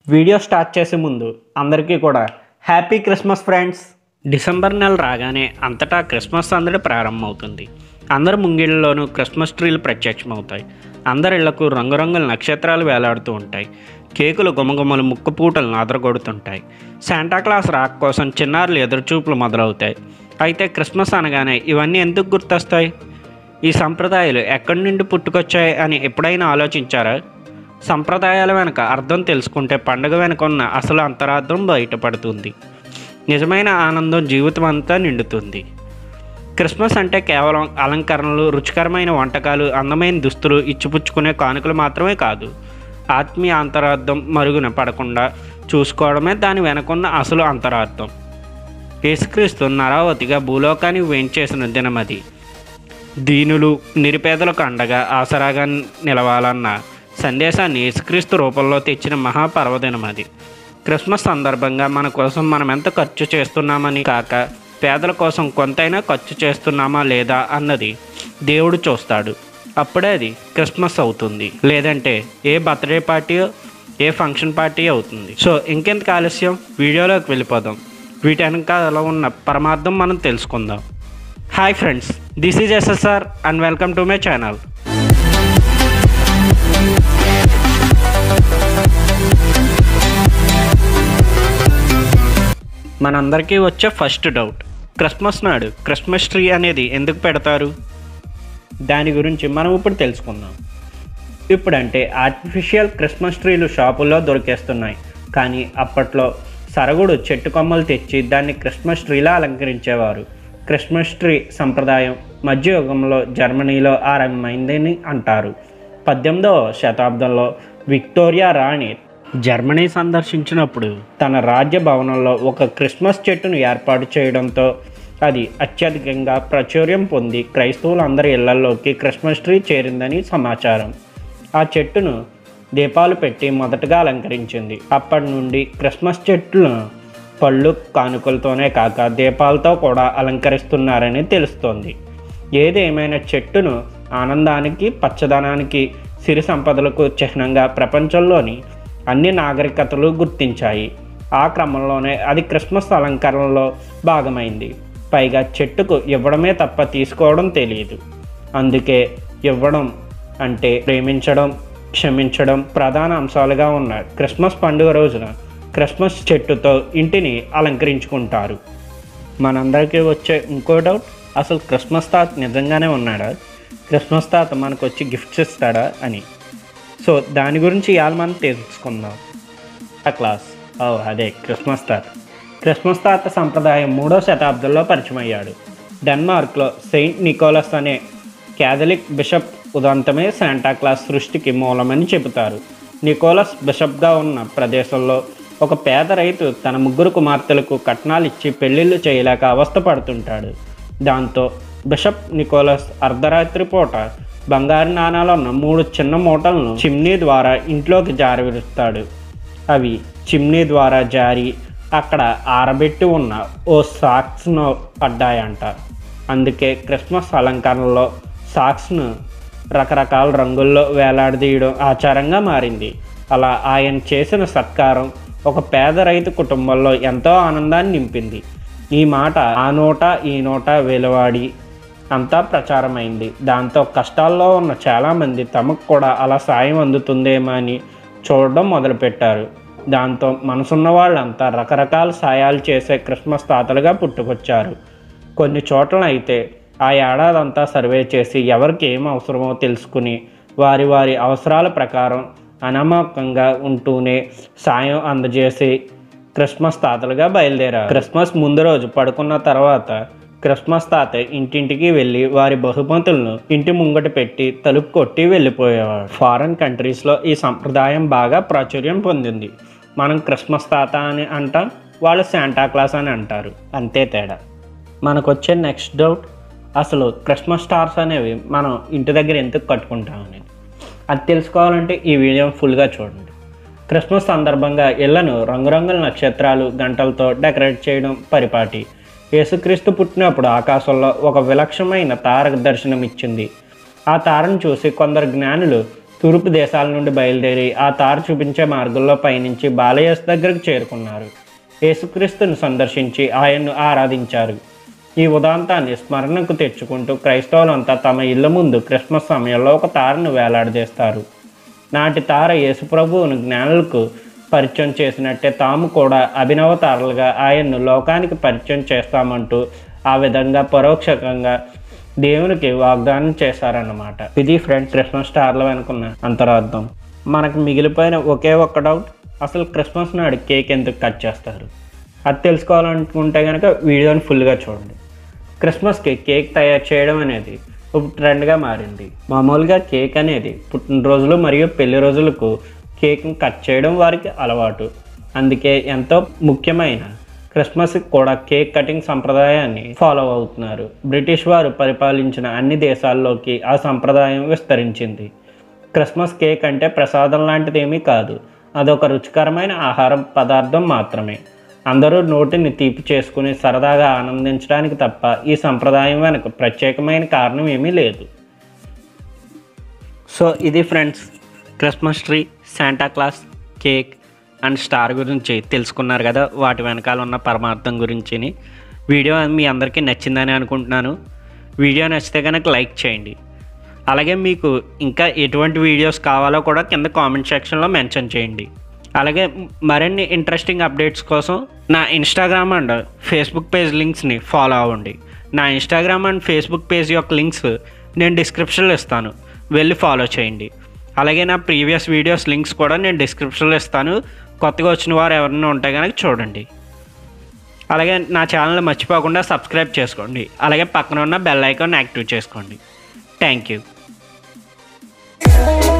video start చేసే ముందు అందరికీ కూడా హ్యాపీ క్రిస్మస్ ఫ్రెండ్స్ డిసెంబర్ నెల రాగానే అంతటా క్రిస్మస్ సందడి ప్రారంభమవుతుంది అందరి ముంగిళ్ళలోనూ క్రిస్మస్ ట్రీలు ప్రత్యక్షమవుతాయి అందరి ఇళ్లకు రంగురంగుల నక్షత్రాలు వేలాడుతూ ఉంటాయి కేకులు గుమగుమలు ముక్కుపూటలు నాదరగొడుతుంటాయి శాంటాక్లాస్ రాక్ కోసం చిన్నారులు ఎదురుచూపులు మొదలవుతాయి అయితే క్రిస్మస్ అనగానే ఇవన్నీ ఎందుకు గుర్తొస్తాయి ఈ సంప్రదాయాలు ఎక్కడి నుండి పుట్టుకొచ్చాయి అని ఎప్పుడైనా ఆలోచించారా సంప్రదాయాల వెనుక అర్థం తెలుసుకుంటే పండుగ వెనుక ఉన్న అసలు అంతరార్థం బయటపడుతుంది నిజమైన ఆనందం జీవితం అంతా నిండుతుంది క్రిస్మస్ అంటే కేవలం అలంకరణలు రుచికరమైన వంటకాలు అందమైన దుస్తులు ఇచ్చిపుచ్చుకునే కానుకలు మాత్రమే కాదు ఆత్మీయ అంతరార్థం మరుగున పడకుండా చూసుకోవడమే దాని వెనకున్న అసలు అంతరార్థం యేసుక్రీస్తు నరావతిగా భూలోకానికి వేంచేసిన దినమది దీనులు నిరుపేదలకు అండగా ఆసరాగా నిలవాలన్న సందేశాన్ని యేసుక్రీస్తు రూపంలో తెచ్చిన మహాపర్వదినం అది క్రిస్మస్ సందర్భంగా మన కోసం మనం ఎంత ఖర్చు చేస్తున్నామని కాక పేదల కోసం కొంతైనా ఖర్చు చేస్తున్నామా లేదా అన్నది దేవుడు చూస్తాడు అప్పుడే అది క్రిస్మస్ అవుతుంది లేదంటే ఏ బర్త్డే పార్టీ ఏ ఫంక్షన్ పార్టీ అవుతుంది సో ఇంకెంత ఆలస్యం వీడియోలోకి వెళ్ళిపోదాం వీటి వెనకాల ఉన్న పరమార్థం మనం తెలుసుకుందాం hi friends this is SSR and welcome to my channel మనందరికీ వచ్చే ఫస్ట్ డౌట్ క్రిస్మస్ నాడు క్రిస్మస్ ట్రీ అనేది ఎందుకు పెడతారు దాని గురించి మనం ఇప్పుడు తెలుసుకుందాం ఇప్పుడంటే ఆర్టిఫిషియల్ క్రిస్మస్ ట్రీలు షాపుల్లో దొరికేస్తున్నాయి కానీ అప్పట్లో సరగుడు చెట్టు కొమ్మలు తెచ్చి దాన్ని క్రిస్మస్ ట్రీలా అలంకరించేవారు క్రిస్మస్ ట్రీ సంప్రదాయం మధ్యయుగంలో జర్మనీలో ఆరంభమైందని అంటారు పద్దెనిమిదవ శతాబ్దంలో విక్టోరియా రాణి జర్మనీ సందర్శించినప్పుడు తన రాజ్య భవనంలో ఒక క్రిస్మస్ చెట్టును ఏర్పాటు చేయడంతో అది అత్యధికంగా ప్రాచుర్యం పొంది క్రైస్తవులందరి ఇళ్లలోకి క్రిస్మస్ ట్రీ చేరిందని సమాచారం ఆ చెట్టును దీపాలు పెట్టి మొదటగా అలంకరించింది అప్పటి నుండి క్రిస్మస్ చెట్లను పళ్ళు కానుకలతోనే కాక దీపాలతో కూడా అలంకరిస్తున్నారని తెలుస్తోంది ఏదేమైనా చెట్టును ఆనందానికి పచ్చదనానికి సిరి సంపదలకు చిహ్నంగా ప్రపంచంలోని అన్ని నాగరికతలు గుర్తించాయి ఆ క్రమంలోనే అది క్రిస్మస్ అలంకరణలో భాగమైంది పైగా చెట్టుకు ఇవ్వడమే తప్ప తీసుకోవడం తెలియదు అందుకే ఇవ్వడం అంటే ప్రేమించడం క్షమించడం ప్రధాన అంశాలుగా ఉన్న క్రిస్మస్ పండుగ రోజున క్రిస్మస్ చెట్టుతో ఇంటిని అలంకరించుకుంటారు మనందరికీ వచ్చే ఇంకో డౌట్ అసలు క్రిస్మస్ తాత నిజంగానే ఉన్నాడా క్రిస్మస్ తాత మనకు వచ్చి గిఫ్ట్స్ ఇస్తాడా అని సో దాని గురించి ఇవాళ మనం తెలుసుకుందాం ఆ క్లాస్ ఓ అదే క్రిస్మస్ తాత క్రిస్మస్ తాత సంప్రదాయం మూడో శతాబ్దంలో పరిచయమయ్యాడు డెన్మార్క్లో సెయింట్ నికోలస్ అనే క్యాథలిక్ బిషప్ ఉదంతమే శాంటా క్లాస్ సృష్టికి మూలమని చెబుతారు నికోలస్ బిషప్గా ఉన్న ప్రదేశంలో ఒక పేద రైతు తన ముగ్గురు కుమార్తెలకు కట్నాలు ఇచ్చి పెళ్లిళ్ళు చేయలేక అవస్థ పడుతుంటాడు దాంతో బిషప్ నికోలస్ అర్ధరాత్రి పూట బంగారు నాణాలు ఉన్న మూడు చిన్న మూటలను చిమ్నీ ద్వారా ఇంట్లోకి జారవిడుస్తాడు అవి చిమ్నీ ద్వారా జారి అక్కడ ఆరబెట్టి ఉన్న ఓ సాక్స్ను పడ్డాయంట అందుకే క్రిస్మస్ అలంకరణలో సాక్స్ను రకరకాల రంగుల్లో వేలాడదీయడం ఆచారంగా మారింది అలా ఆయన చేసిన సత్కారం ఒక పేద రైతు కుటుంబంలో ఎంతో ఆనందాన్ని నింపింది ఈ మాట ఆ నోట ఈ నోట వెలువాడి అంతా ప్రచారమైంది దాంతో కష్టాల్లో ఉన్న చాలామంది తమకు కూడా అలా సాయం అందుతుందేమో అని చూడడం మొదలుపెట్టారు దాంతో మనసున్న వాళ్ళంతా రకరకాల సాయాలు చేసే క్రిస్మస్ తాతలుగా పుట్టుకొచ్చారు కొన్ని చోట్ల అయితే ఆ ఏడాదంతా సర్వే చేసి ఎవరికి ఏం అవసరమో తెలుసుకుని వారి వారి అవసరాల ప్రకారం అనామకంగా ఉంటూనే సాయం అందజేసి క్రిస్మస్ తాతలుగా బయలుదేరారు క్రిస్మస్ ముందు రోజు పడుకున్న తర్వాత క్రిస్మస్ తాత ఇంటింటికి వెళ్ళి వారి బహుమతులను ఇంటి ముంగట పెట్టి తలుపు కొట్టి వెళ్ళిపోయేవాడు ఫారెన్ కంట్రీస్లో ఈ సంప్రదాయం బాగా ప్రాచుర్యం పొందింది మనం క్రిస్మస్ తాత అని అంటాం వాళ్ళు శాంటా క్లాస్ అని అంటారు అంతే తేడా మనకు వచ్చే నెక్స్ట్ డౌట్ అసలు క్రిస్మస్ స్టార్స్ అనేవి మనం ఇంటి దగ్గర ఎందుకు కట్టుకుంటాం అనేది అది తెలుసుకోవాలంటే ఈ వీడియో ఫుల్గా చూడండి క్రిస్మస్ సందర్భంగా ఇళ్లను రంగురంగుల నక్షత్రాలు గంటలతో డెకరేట్ చేయడం పరిపాటి యేసుక్రీస్తు పుట్టినప్పుడు ఆకాశంలో ఒక విలక్షణమైన తార దర్శనం ఇచ్చింది ఆ తారను చూసి కొందరు జ్ఞానులు తూర్పు దేశాల నుండి బయలుదేరి ఆ తారు చూపించే మార్గంలో పయనించి బాలయేసు దగ్గరకు చేరుకున్నారు యేసుక్రీస్తును సందర్శించి ఆయన్ను ఆరాధించారు ఈ ఉదాంతాన్ని స్మరణకు తెచ్చుకుంటూ క్రైస్తవులంతా తమ ఇళ్ళ ముందు క్రిస్మస్ సమయంలో ఒక తారను వేలాడదీస్తారు నాటి తార యేసుప్రభువును జ్ఞానులకు పరిచయం చేసినట్టే తాము కూడా అభినవ తారలుగా ఆయన్ను లోకానికి పరిచయం చేస్తామంటూ ఆ విధంగా పరోక్షకంగా దేవునికి వాగ్దానం చేశారన్నమాట ఇది ఫ్రెండ్ క్రిస్మస్ స్టార్ల వెనుకున్న అంతరార్థం మనకు మిగిలిపోయిన ఒకే ఒక్క డౌట్ అసలు క్రిస్మస్ నాడు కేక్ ఎందుకు కట్ చేస్తారు అది తెలుసుకోవాలనుకుంటే కనుక వీడియోని ఫుల్గా చూడండి క్రిస్మస్కి కేక్ తయారు చేయడం అనేది ఒక ట్రెండ్గా మారింది మామూలుగా కేక్ అనేది పుట్టినరోజులు మరియు పెళ్లి రోజులకు కేక్ని కట్ చేయడం వారికి అలవాటు అందుకే ఎంతో ముఖ్యమైన క్రిస్మస్కి కూడా కేక్ కటింగ్ సంప్రదాయాన్ని ఫాలో అవుతున్నారు బ్రిటిష్ వారు పరిపాలించిన అన్ని దేశాల్లోకి ఆ సంప్రదాయం విస్తరించింది క్రిస్మస్ కేక్ అంటే ప్రసాదం లాంటిది ఏమీ కాదు అదొక రుచికరమైన ఆహారం పదార్థం మాత్రమే అందరూ నోటిని తీపి చేసుకుని సరదాగా ఆనందించడానికి తప్ప ఈ సంప్రదాయం వెనక ప్రత్యేకమైన కారణం ఏమీ లేదు సో ఇది friends Christmas tree Santa Claus cake and star గురించి తెలుసుకున్నారు కదా వాటి వెనకాల ఉన్న పరమార్థం గురించిని వీడియో మీ అందరికీ నచ్చిందని అనుకుంటున్నాను వీడియో నచ్చితే కనుక లైక్ చేయండి అలాగే మీకు ఇంకా ఎటువంటి వీడియోస్ కావాలో కూడా కింద కామెంట్ సెక్షన్లో మెన్షన్ చేయండి అలాగే మరిన్ని ఇంట్రెస్టింగ్ అప్డేట్స్ కోసం నా ఇన్స్టాగ్రామ్ అండ్ ఫేస్బుక్ పేజ్ లింక్స్ని ఫాలో అవ్వండి నా ఇన్స్టాగ్రామ్ అండ్ ఫేస్బుక్ పేజ్ యొక్క లింక్స్ నేను డిస్క్రిప్షన్లో ఇస్తాను వెళ్ళి ఫాలో చేయండి అలాగే నా ప్రీవియస్ వీడియోస్ లింక్స్ కూడా నేను డిస్క్రిప్షన్లో ఇస్తాను కొత్తగా వచ్చిన వారు ఎవరైనా ఉంటే కనుక చూడండి అలాగే నా ఛానల్ మర్చిపోకుండా సబ్స్క్రైబ్ చేసుకోండి అలాగే పక్కన ఉన్న బెల్ ఐకాన్ యాక్టివ్ చేసుకోండి థ్యాంక్ యూ